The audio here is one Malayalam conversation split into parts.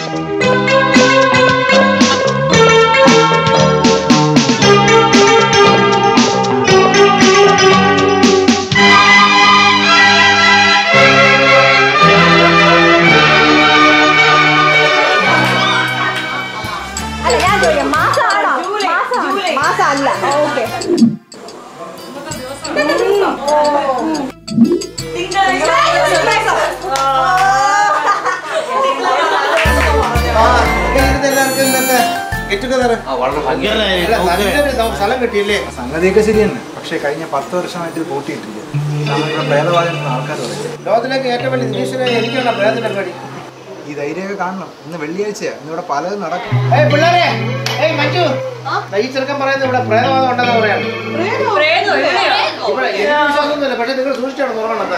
അല്ല ഞാൻ ചോദിക്കാം മാസമാണോ മാസം മാസം അല്ല ഓക്കെ എല്ലാവർക്കും ഇന്നത്തെ ഗെറ്റ് ടുഗദർ വളരെ ഭംഗിയായി നല്ലൊരു സ്ഥലം കിട്ടിയില്ലേ സംഗതിയൊക്കെ ശരിയാണ് പക്ഷേ കഴിഞ്ഞ പത്ത് വർഷമായിട്ട് ഇത് പൂട്ടിയിട്ടില്ല നമ്മുടെ പ്രേതവാദം ആൾക്കാർ പറയും ലോകത്തിലേക്ക് ഏറ്റവും വലിയ നിരീശ്വരൻ എനിക്കുള്ള പ്രേതത്തിന്റെ പരിപാടി ഈ ധൈര്യമൊക്കെ കാണണം ഇന്ന് വെള്ളിയാഴ്ചയാ ഇന്നിവിടെ പലതും നടക്കും ഏയ് പിള്ളേരെ ഏയ് മഞ്ജു ദാ ഈ ചെറുക്കൻ പറയുന്നത് ഇവിടെ പ്രേതവാദം ഉണ്ടെന്ന് പറയാണ് ഇവിടെ എനിക്ക് വിശ്വാസമൊന്നുമില്ല പക്ഷെ നിങ്ങൾ സൂക്ഷിച്ചാണ് തുറക്കണം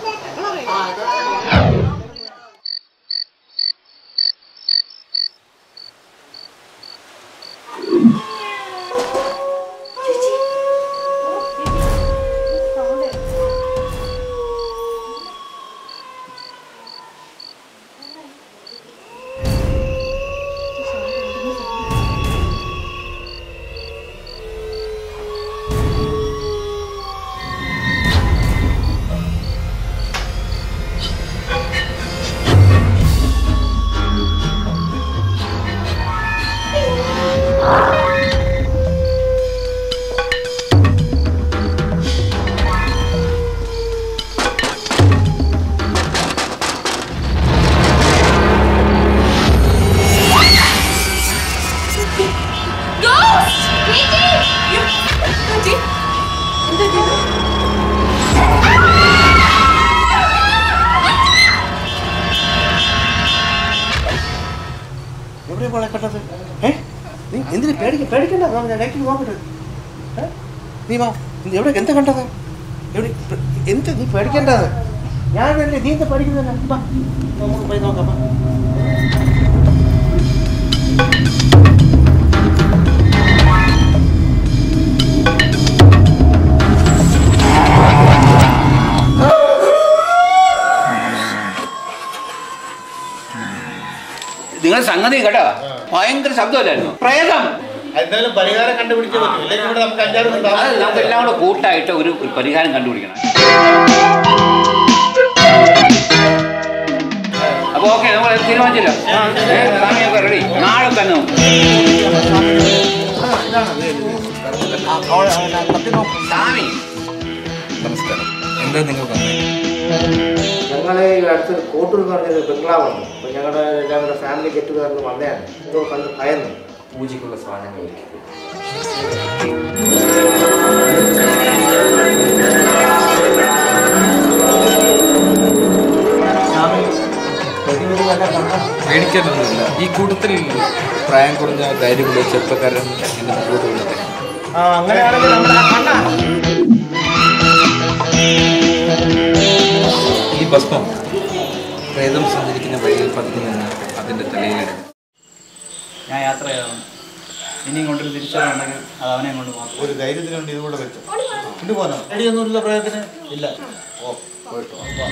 എവിടെ മോളെ കണ്ടത് ഏ നീ എന്തിനു പേടിക്ക പേടിക്കണ്ട വാ, ഞാൻ നേരത്തെ നോക്കട്ടെ ഏ? നീ വാ നീ എവിടെ എന്താ കണ്ടത് എവിടെ പെ- എന്ത് നീ പേടിക്കേണ്ടത് ഞാനല്ലേ നീ എന്താ പേടിക്കുന്നില്ല വാ നമുക്ക് പോയി നോക്കാം വാ. നിങ്ങൾ സംഗതി കേട്ടോ ഭയങ്കര ശബ്ദമല്ലായിരുന്നു പ്രേതം എന്തായാലും പരിഹാരം കണ്ടുപിടിച്ചേ പറ്റൂ ഇല്ലെങ്കിൽ ഇവിടെ നമുക്ക് അഞ്ചാറ് ദിവസം അത് താമസിക്കാം. നമുക്ക് എല്ലാം കൂടെ കൂട്ടായിട്ട് ഒരു ഒരു പരിഹാരം കണ്ടുപിടിക്കണം അപ്പൊ ഓക്കെ നമ്മൾ തീരുമാനിച്ചല്ലോ ഏ, സമയമൊക്കെ റെഡി നാളെ തന്നെ നമുക്ക്. സ്വാമി നമസ്കാരം എന്താ നിങ്ങൾ പറഞ്ഞത് ഞങ്ങളെ ഈ അടുത്ത് കോട്ടൂർ എന്ന് പറഞ്ഞൊരു ബംഗ്ലാവുണ്ട് അപ്പോൾ ഞങ്ങളുടെ ഞങ്ങളുടെ ഫാമിലി ഗെറ്റ് ടുഗറിന് വന്നതാണ് എന്തോ കണ്ട് ഭയന്നു പൂജയ്ക്കുള്ള സാധനങ്ങൾ പേടിക്കാനൊന്നുമില്ല ഈ കൂട്ടത്തിൽ പ്രായം കുറഞ്ഞ ധൈര്യമുള്ള ചെറുപ്പക്കാരൻ എന്നെ മുമ്പോട്ട് വിളിക്കാം ആ അങ്ങനെയാണെങ്കിൽ നമ്മുടെ ആ കണ്ണ ഈ ഭസ്മം പ്രേതം സഞ്ചരിക്കുന്ന വഴിയിൽ പതിഞ്ഞു നിന്ന് അതിൻ്റെ തലയിലിടും ഞാൻ യാത്ര ചെയ്യണം ഇനിയും കൊണ്ടൊരു തിരിച്ചറിവുണ്ടെങ്കിൽ അത് അവനെ കൊണ്ട് മാത്രം ഒരു ധൈര്യത്തിന് വേണ്ടി ഇതുകൂടെ വെച്ചു കൊണ്ടുപോകാനോ അടിയൊന്നുമില്ല പ്രയോഗത്തിന് ഇല്ല ഓ പോയിട്ടോ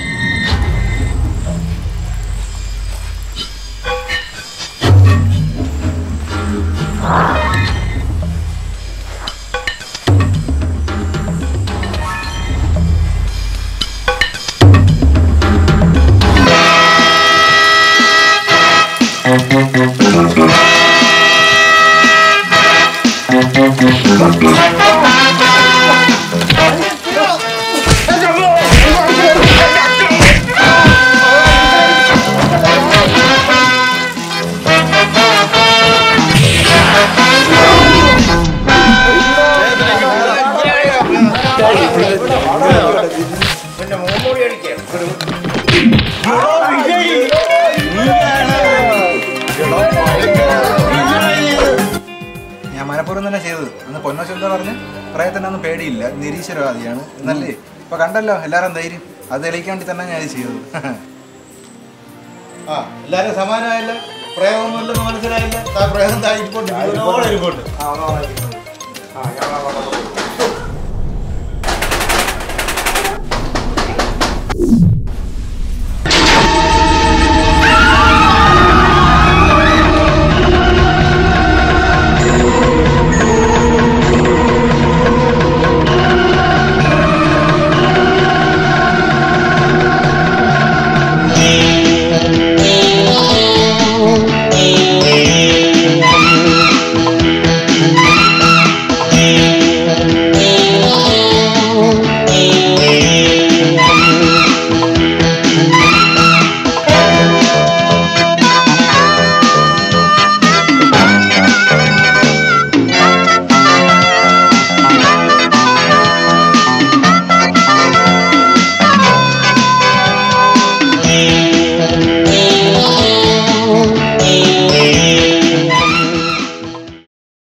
പിന്നെ മോമോടി അടിക്കാം ഞാൻ മനഃപൂർവ്വം തന്നെ ചെയ്തത് അന്ന് പൊന്നോശം എന്താ പറഞ്ഞ് പ്രയത്നം ഒന്നും പേടിയില്ല നിരീശ്വരവാദിയാണ് എന്നല്ലേ ഇപ്പൊ കണ്ടല്ലോ എല്ലാവരും ധൈര്യം അത് തെളിയിക്കാൻ വേണ്ടി തന്നെ ഞാൻ ഇത് ചെയ്തത് ആ എല്ലാരും സമാനമായില്ല പ്രയോഗമൊന്നുമില്ലെന്ന് മനസ്സിലായില്ല ആ പ്രയോഗം താ ഇരിപ്പുണ്ട് ഇരിപ്പുണ്ട് ആ, ഒന്ന് പറയാം. ആ, ഞാൻ